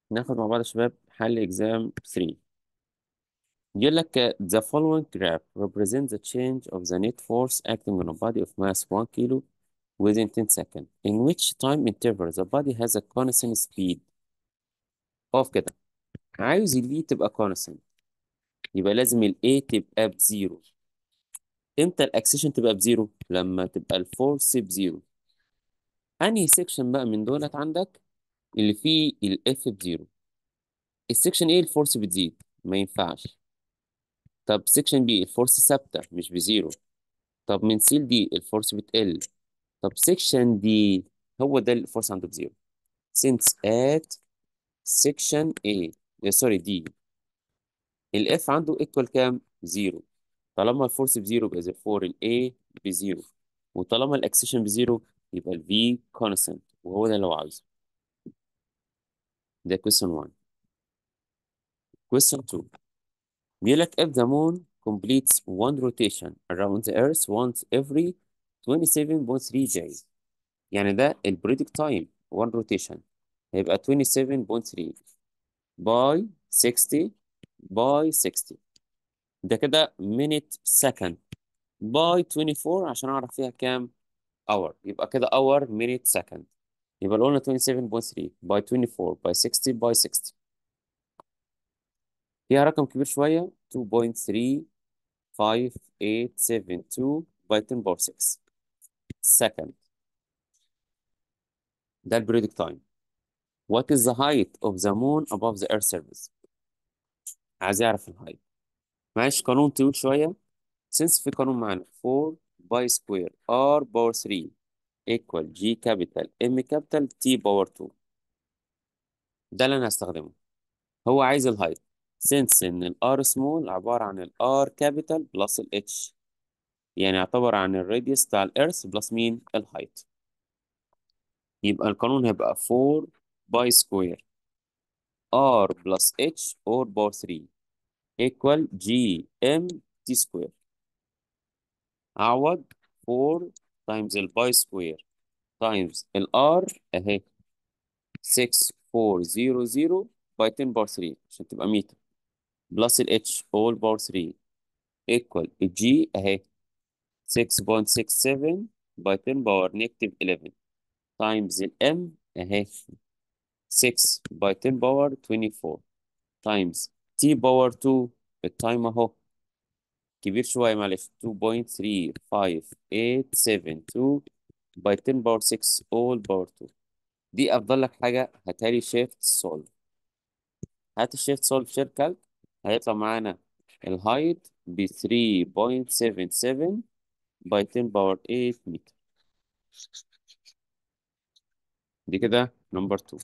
ناخد مع بعض يا شباب حل exam 3 يقول لك the following graph represents the change of the net force acting on a body of mass 1 kilo within 10 seconds in which time interval the body has a constant speed اقف كده عايز ال V تبقى constant يبقى لازم ال A تبقى بزيرو امتى الاكسيشن تبقى بزيرو لما تبقى الفورس بزيرو انهي سيكشن بقى من دولت عندك اللي فيه ال F بزيرو السيكشن A الفورس بتزيد ما ينفعش طب سيكشن بي الفورس ثابتة مش بزيرو طب من سيل دي الفورس بتقل طب سيكشن دي هو ده الفورس عنده بزيرو since at section A سوري دي الاف عنده ايكوال كام؟ زيرو طالما الفورس بزيرو يبقى therefore ال A بزيرو وطالما الاكسيشن بزيرو يبقى ال V constant وهو ده اللي هو عاوزه ده question 1 question 2 بيقول لك if the moon completes one rotation around the earth once every 27.3 days يعني ده البريدكت تايم one rotation هيبقى 27.3 باي 60 باي 60 ده كده minute second باي 24 عشان اعرف فيها كام hour يبقى كده hour minute second يبقى لو قلنا 27.3 باي 24 باي 60 باي 60 فيها رقم كبير شوية 2.35872 باي 10 باور 6 second ده البريدكت تايم What is the height of the moon above the earth surface عايز يعرف الهايت معلش قانون طويل شوية since في قانون معانا 4 باي سكوير r باور 3 equal g capital m capital t باور 2 ده اللي انا هستخدمه هو عايز الهايت since ان ال r small عبارة عن ال r capital plus ال h يعني يعتبر عن الراديوس بتاع الارث بلس مين الهايت يبقى القانون هيبقى 4 باي سكوير r plus h or باور 3 equal g m t square عوض 4 times الباي سكوير times ال r اهي 6400 باي 10 باور 3 عشان تبقى متر بلس ال h all باور 3 equal ال g اهي 6.67 باي 10 باور نيجاتيف 11 times ال m اهي 6 باي 10 باور 24 times t باور 2 التايم اهو كبير شوية معلش 2.35872 باي 10 باور 6 all باور 2 دي افضل لك حاجة هاتها لي شيفت سولف هات الشيفت سولف شيركل هيطلع معانا الهايت ب 3.77 باي 10 باور 8 متر دي كده نمبر 2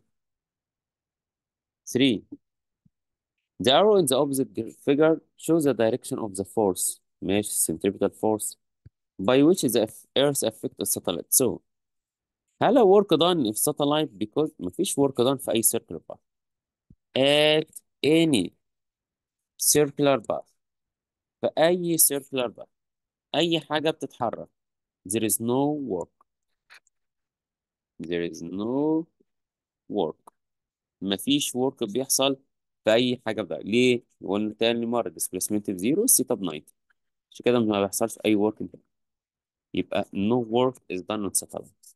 3 The arrow in the opposite figure shows the direction of the force ماشي centripetal force by which the earth affects the satellite so هل work done if satellite because مفيش work done في أي circular path at any circular path في أي circular path أي حاجة بتتحرك there is no work there is no work مفيش work بيحصل في أي حاجة بقى ليه؟ قلنا تاني مرة displacement بزيرو الثيتا ب 90 عشان كده ما بيحصلش أي work ده. يبقى no work is done on satellite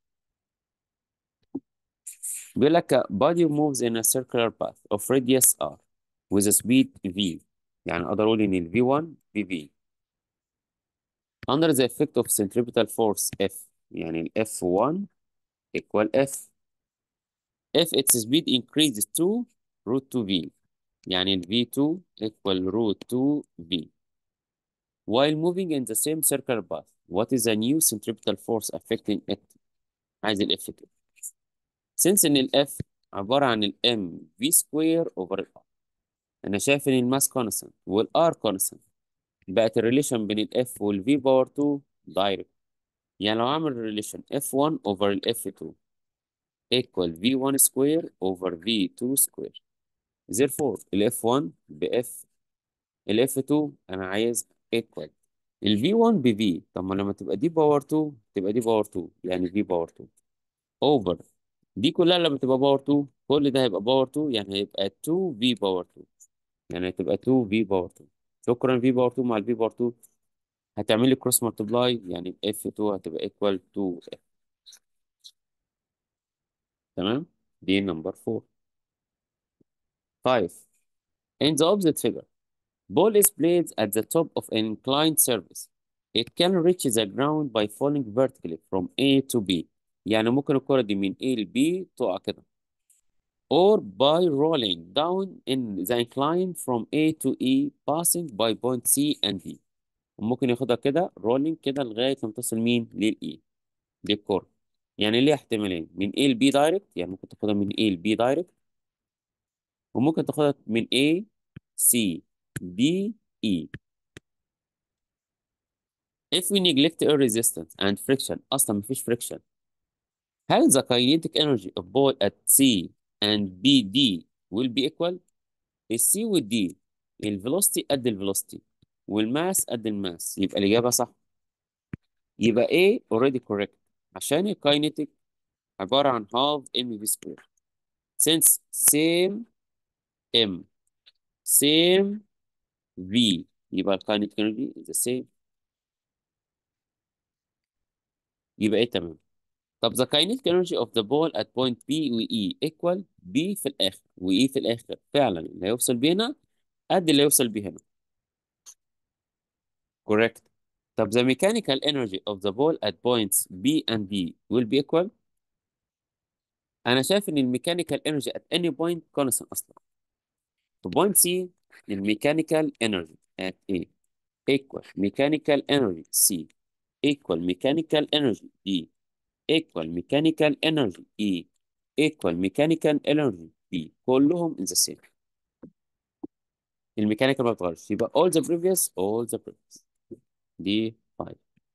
بيقول لك body moves in a circular path of radius r with a speed v يعني أقدر أقول إن ال v1 bv under the effect of centripetal force F يعني ال F1 equal F if its speed increases to root 2v يعني ال V2 equal root 2v while moving in the same circular path what is the new centripetal force affecting it عايز ال F كده since ان ال F عبارة عن ال M V square over ال R أنا شايف إن الماس constant وال R constant بقت الريليشن بين ال F وال V باور 2 دايركت يعني لو أعمل ريليشن F1 over ال F2 equal V1 square over V2 square therefore ال F1 ب F ال F2 أنا عايز equal ال V1 ب V طب ما لما تبقى دي باور 2 تبقى دي باور 2 يعني V باور 2 over دي كلها لما تبقى باور 2 كل ده هيبقى باور 2 يعني هيبقى 2 في باور 2 يعني هتبقى 2 في باور 2 شكرا في باور 2 مع الفي باور 2 هتعمل لي كروس مالتبلاي يعني اف 2 هتبقى ايكوال 2 اف تمام دي نمبر 4 5 in the opposite figure ball is placed at the top of an inclined surface it can reach the ground by falling vertically from A to B يعني ممكن الكرة دي من A ل B تقع كده or by rolling down in the incline from A to E passing by point C and D وممكن ياخدها كده rolling كده لغاية لما تصل مين للإي دي الكرة يعني ليه احتمالين من A ل B دايركت يعني ممكن تاخدها من A ل B دايركت وممكن تاخدها من A C D E if we neglect air resistance and friction أصلا مفيش friction هل the kinetic energy of ball at C and B D will be equal السي والدي الفيلوسيتي قد الفيلوسيتي والماس قد الماس يبقى الإجابة صح يبقى A already correct عشان الكاينيتيك عبارة عن half mv square since same m same v يبقى الكاينيتيك energy is the same يبقى ايه تمام طب the kinetic energy of the ball at point B و E equal B في الآخر و E في الآخر فعلا اللي هيوصل بينا قد اللي هيوصل بيه هنا correct طب the mechanical energy of the ball at points B and D will be equal أنا شايف إن الميكانيكال energy at any point constant أصلا في point C الميكانيكال energy at A equal mechanical energy C equal mechanical energy D equal mechanical energy E equal mechanical energy B كلهم in the same الميكانيكال ما بتغيرش يبقى all the previous all the previous دي 5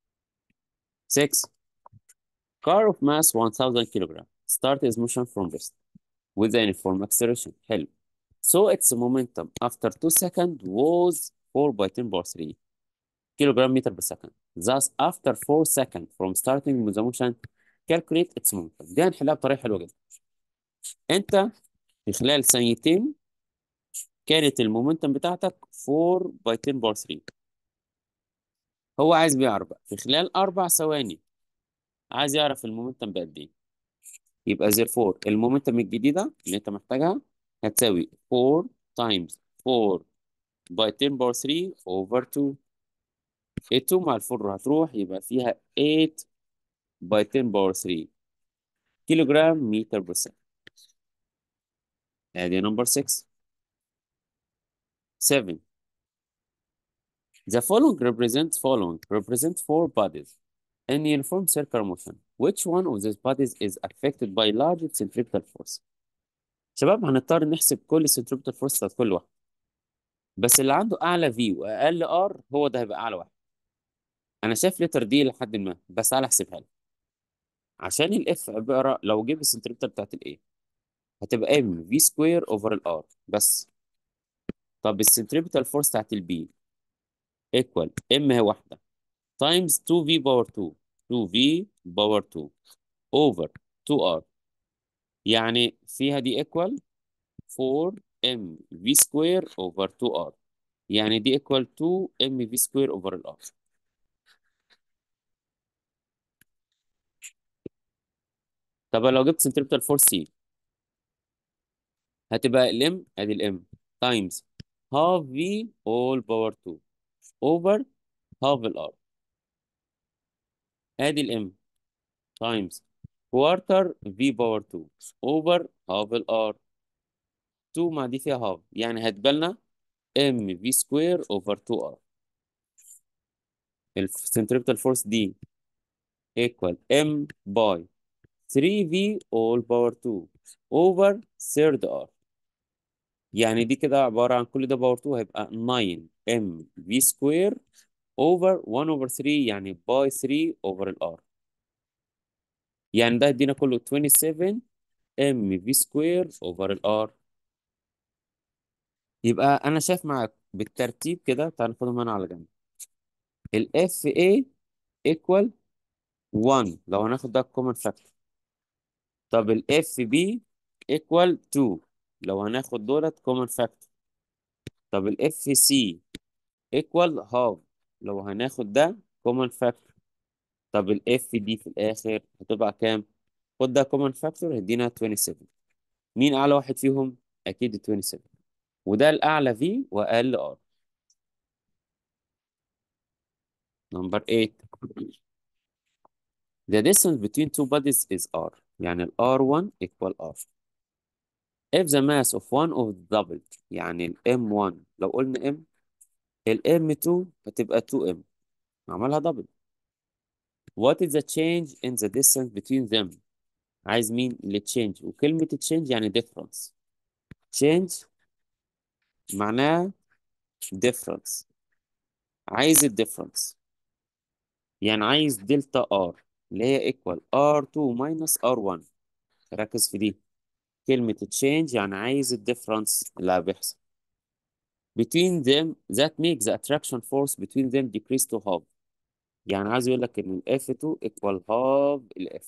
6 car of mass 1000 kilogram start its motion from rest with the uniform acceleration حلو so its momentum after 2 seconds was 4 by 10 power 3 kilogram meter per second thus after 4 seconds from starting with the motion calculate its momentum دي هنحلها بطريقه حلوه جدا انت في خلال ثانيتين كانت المومنتم بتاعتك 4 by 10 باور 3 هو عايز بيعرف بقى في خلال اربع ثواني عايز يعرف المومنتم بقد ايه يبقى therefore المومنتم الجديده اللي انت محتاجها هتساوي 4 times 4 by 10 باور 3 over 2 ال 2 مع ال 4 هتروح يبقى فيها 8 by 10 باور 3 كيلو جرام متر بر سكند ادي نمبر 6 7 The following represents following represent four bodies in uniform circular motion. Which one of these bodies is affected by large centripetal force? شباب هنضطر نحسب كل centripetal force بتاعت كل واحد. بس اللي عنده اعلى V واقل R هو ده هيبقى اعلى واحد. انا شايف لتر دي لحد ما بس تعالى احسبها لك. عشان الاف عباره لو جيب السنتريبتال بتاعت الايه هتبقى ام في سكوير اوفر الار بس طب السنتريبتال فورس بتاعت البي ايكوال ام هي واحده تايمز 2 في باور 2 2 في باور 2 اوفر 2 ار يعني فيها دي ايكوال 4 ام في سكوير اوفر 2 ار يعني دي ايكوال 2 ام في سكوير اوفر الار طب لو جبت سنتريبتال فورس سي هتبقى الام ادي الام تايمز هاف في اول باور 2 اوفر هاف الار ادي الام تايمز كوارتر في باور 2 اوفر هاف الار 2 مع دي فيها هاف يعني هتبقى ام في سكوير اوفر 2 ار السنتريبتال فورس دي ايكوال ام باي 3 في اول باور 2 اوفر ثيرد ار يعني دي كده عبارة عن كل ده باور 2 هيبقى 9 ام في سكوير اوفر 1 اوفر 3 يعني باي 3 اوفر الار يعني ده يدينا كله 27 ام في سكوير اوفر الار يبقى انا شايف معاك بالترتيب كده تعال ناخدهم هنا على جنب الاف اي ايكوال 1 لو هناخد ده كومن فاكتور طب الاف بي equal 2 لو هناخد دولت common factor طب ال FC equal half لو هناخد ده common factor طب ال F دي في الآخر هتبقى كام؟ خد ده common factor هيدينا 27 مين أعلى واحد فيهم؟ أكيد ال 27 وده الأعلى V وأقل R number 8 The distance between two bodies is R يعني ال R1 equal R if the mass of one of the doubled يعني ال M1 لو قلنا M ال M2 هتبقى 2M عملها double What is the change in the distance between them عايز مين اللي change وكلمة change يعني difference change معناها difference عايز ال difference يعني عايز دلتا R اللي هي equal R2 minus R1 ركز في دي كلمة change يعني عايز ال difference اللي بيحصل between them that make the attraction force between them decrease to half يعني عايز يقول لك ان ال F2 equal half ال F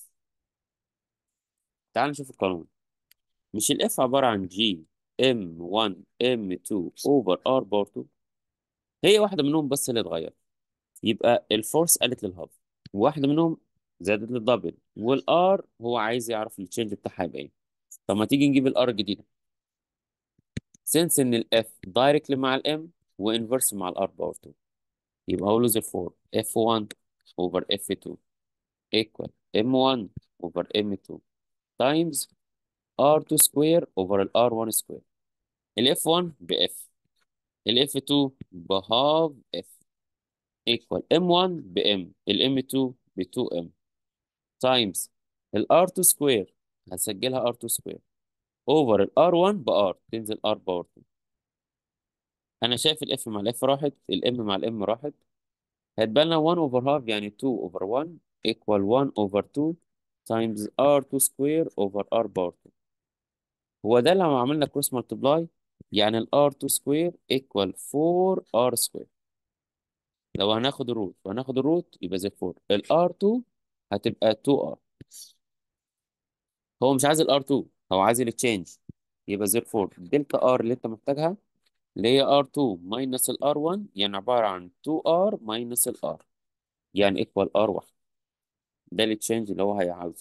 تعال نشوف القانون مش ال F عبارة عن G M1 M2 over R بار 2 هي واحدة منهم بس اللي اتغير يبقى الفورس قالت للهاف واحدة منهم زادت للدبل والار هو عايز يعرف التشينج بتاعها يبقى ايه طب ما تيجي نجيب الار الجديدة سنس ان الاف دايركتلي مع الام وانفرس مع الار باور 2 يبقى هو لوز 4 F1 over F2 equal M1 over M2 times R2 square over ال R1 square ال F1 ب F ال F2 ب half F equal M1 ب M ال M2 ب 2M times ال R2 square هسجلها R2 square over ال R1 ب R تنزل R باور 2 أنا شايف ال F مع ال F راحت ال M مع ال M راحت هيتبقى لنا 1 over half يعني 2 over 1 equal 1 over 2 times R2 square over R باور 2 هو ده لما عملنا كروس مالتبلاي يعني ال R2 square equal 4R square لو هناخد الروت وهناخد الروت يبقى زي 4 ال R2 هتبقى 2R هو مش عايز ال R2 هو عايز التشينج يبقى زي 4 دلتا R اللي انت محتاجها اللي هي R2 minus ال R1 يعني عبارة عن 2R minus ال R يعني equal R1 ده التشينج اللي هو هيعاوزه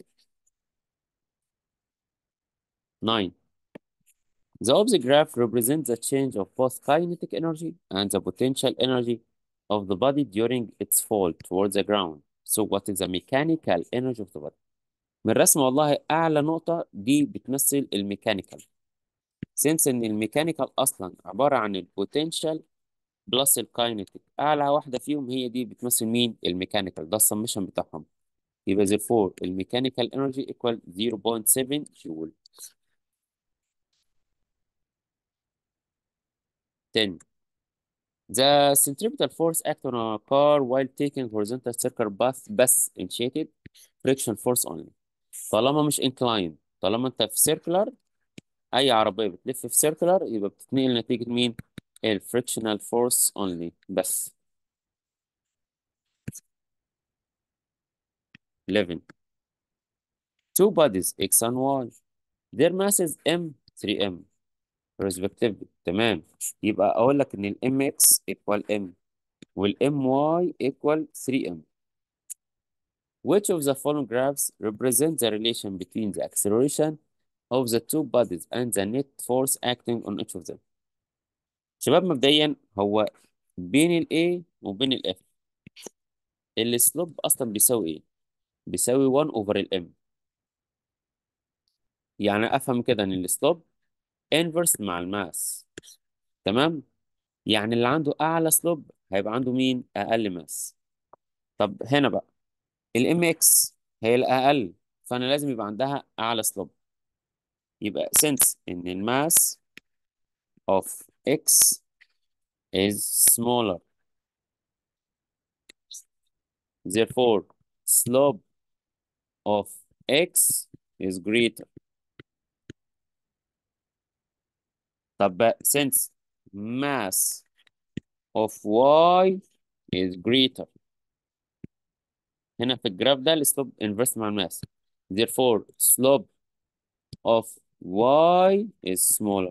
9 The opposite graph represents the change of both kinetic energy and the potential energy of the body during its fall towards the ground. So what is the mechanical energy of the body? من الرسم والله أعلى نقطة دي بتمثل الميكانيكال. since إن الميكانيكال أصلا عبارة عن البوتنشال بلس الكاينيتيك. أعلى واحدة فيهم هي دي بتمثل مين؟ الميكانيكال. ده السمشن بتاعهم. يبقى therefore الميكانيكال energy equal 0.7 جول. 10 The centripetal force act on a car while taking horizontal circular path بس initiated friction force only. طالما مش inclined طالما انت في circular اي عربية بتلف في circular يبقى بتتنقل نتيجة مين؟ ال frictional force only بس. 11 Two bodies X and Y their masses M 3M respectively تمام يبقى اقول لك ان ال mx equal m وال my equal 3m which of the following graphs represent the relation between the acceleration of the two bodies and the net force acting on each of them شباب مبدئيا هو بين ال A وبين ال F السلوب اصلا بيساوي ايه بيساوي 1 over ال M يعني افهم كده ان السلوب inverse مع الماس تمام يعني اللي عنده اعلى سلوب هيبقى عنده مين اقل ماس طب هنا بقى الام اكس هي الاقل فانا لازم يبقى عندها اعلى سلوب يبقى since ان الماس of x is smaller therefore slope of x is greater طب بقى since mass of y is greater هنا في الجراف ده السلوب inverse مع الماس therefore slope of y is smaller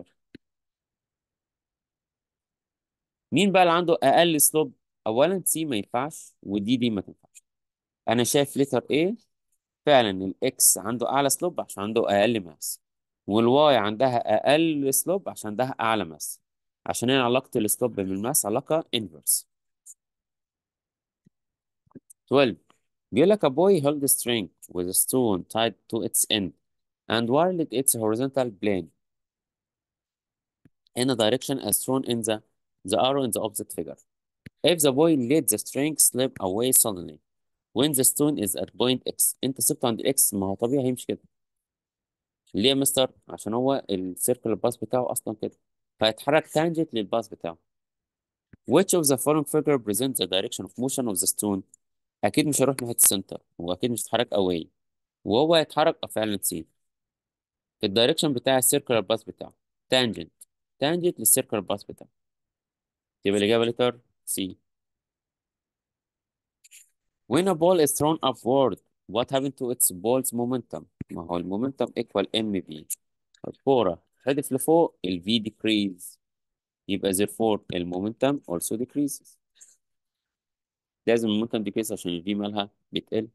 مين بقى اللي عنده اقل سلوب اولا سي ما ينفعش ودي دي ما تنفعش انا شايف لتر A فعلا الاكس عنده اعلى سلوب عشان عنده اقل ماس والواي عندها اقل سلوب عشان عندها اعلى ماس عشان هنا علاقة السلوب بالماس علاقة inverse 12 بيقول لك a boy held a string with a stone tied to its end and whirled its horizontal plane in a direction as shown in the the arrow in the opposite figure. If the boy let the string slip away suddenly when the stone is at point x انت سبته عند x ما هو طبيعي هيمشي كده ليه يا مستر عشان هو السيركل الباس بتاعه اصلا كده فهيتحرك تانجنت للباس بتاعه which of the following figure presents the direction of motion of the stone اكيد مش هيروح ناحيه السنتر واكيد مش هيتحرك away وهو هيتحرك اه فعلا سي في الدايركشن بتاع السيركل باس بتاعه تانجنت تانجنت للسيركل باس بتاعه يبقى الإجابة لتر سي When a ball is thrown upward what happened to its ball's momentum ما هو المومنتم equal mv الكورة هدف لفوق ال v decrease يبقى therefore المومنتم also decreases لازم المومنتم decrease عشان ال v مالها بتقل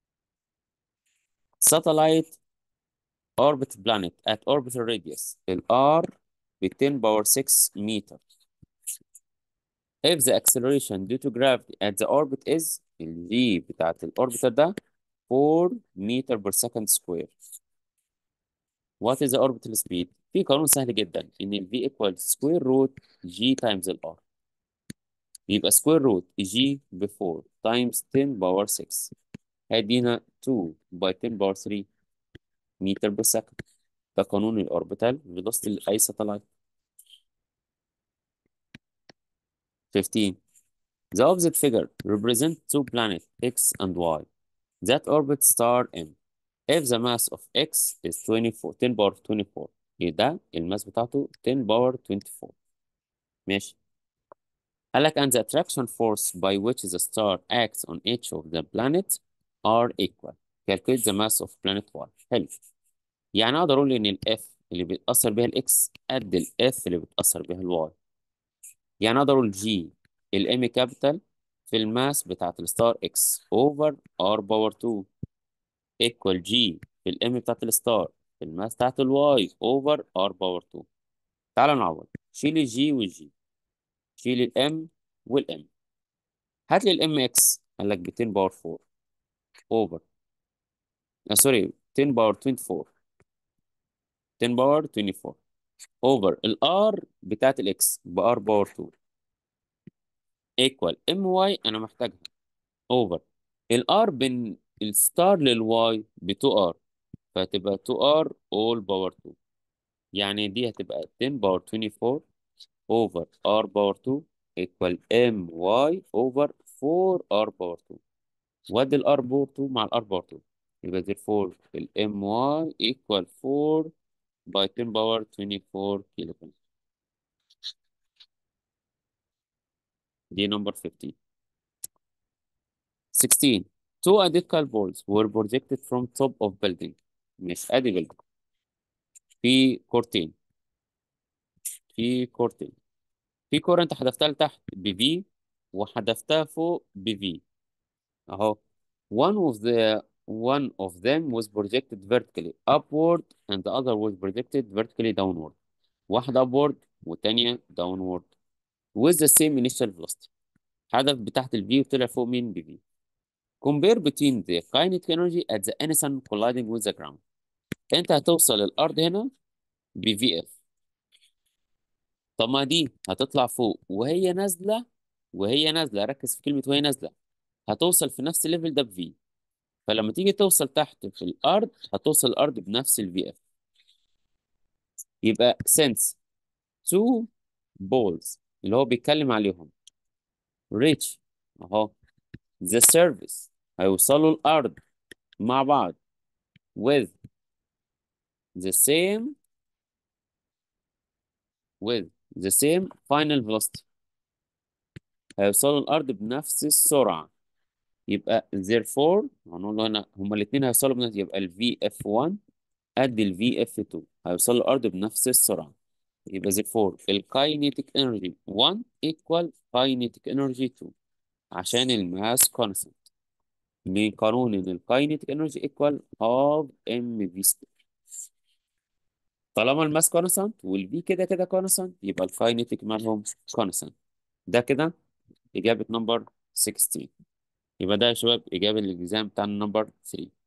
satellite orbit planet at orbital radius ال r ب 10 power 6 meter if the acceleration due to gravity at the orbit is ال v بتاعت الاوربيتال ده 4 meter per second square what is the orbital speed في قانون سهل جدا ان ال v equal square root g times ال r يبقى square root g ب 4 times 10 power 6 هيدينا 2 by 10 power 3 meter per second ده قانون الاوربيتال velocity لاي ساتلايت 15 The opposite figure represents two planets X and Y that orbit star M. If the mass of X is 24 10 power 24 يبقى ده الماس بتاعته 10 power 24 ماشي قال لك and the attraction force by which the star acts on each of the planets are equal. Calculate the mass of planet Y. حلو يعني اقدر اقول ان الاف اللي بيتاثر بيها الاكس قد الاف اللي بيتاثر بيها الواي يعني اقدر اقول جي الام كابيتال في الماس بتاعت الستار اكس اوفر ار باور 2 ايكوال جي في الام بتاعت الستار في الماس بتاعت الواي اوفر ار باور 2 تعال نعوض شيل الجي والجي شيل الام والام هات لي الام اكس قال لك ب 10 باور 4 اوفر آه سوري 10 باور 24 10 باور 24 اوفر الار بتاعت الاكس بار باور 2 ايكوال ام واي انا محتاجها اوفر الار بين الستار للواي ب 2 ار فهتبقى 2 ار اول باور 2 يعني دي هتبقى 10 باور 24 اوفر ار باور 2 ايكوال ام واي اوفر 4 ار باور 2 وادي الار باور 2 مع الار باور 2 يبقى therefore الام واي ايكوال 4 باي 10 باور 24 كيلو جرام دي نمبر 15 16 two identical balls were projected from top of building مش ادي building في كورتين في كورتين في كورة انت حذفتها لتحت ب V وحذفتها فوق ب V اهو one of the one of them was projected vertically upward and the other was projected vertically downward واحدة upward والتانية downward with the same initial velocity حذف بتحت ال V وطلع فوق مين ب V compare between the kinetic energy at the instant colliding with the ground انت هتوصل الارض هنا ب VF طب ما دي هتطلع فوق وهي نازله وهي نازله ركز في كلمه وهي نازله هتوصل في نفس الليفل ده بفي فلما تيجي توصل تحت في الارض هتوصل الارض بنفس الفي اف يبقى since two balls اللي هو بيتكلم عليهم reach اهو the surface هيوصلوا الارض مع بعض with the same with the same final velocity هيوصلوا الارض بنفس السرعه يبقى therefore هنقول له هنا هما الاثنين هيوصلوا بنفس يبقى ال VF1 قد ال VF2 هيوصل الأرض بنفس السرعة يبقى therefore الكاينيتيك انرجي 1 equal kinetic energy 2 عشان الماس كونستنت من قانون ان الكاينيتيك انرجي equal half mv square طالما الماس كونستنت والفي كده كده كونستنت يبقى الكاينيتيك مالهم كونستنت ده كده إجابة نمبر 16 يبقى ده يا شباب إجابة الإكزام بتاع النمبر 3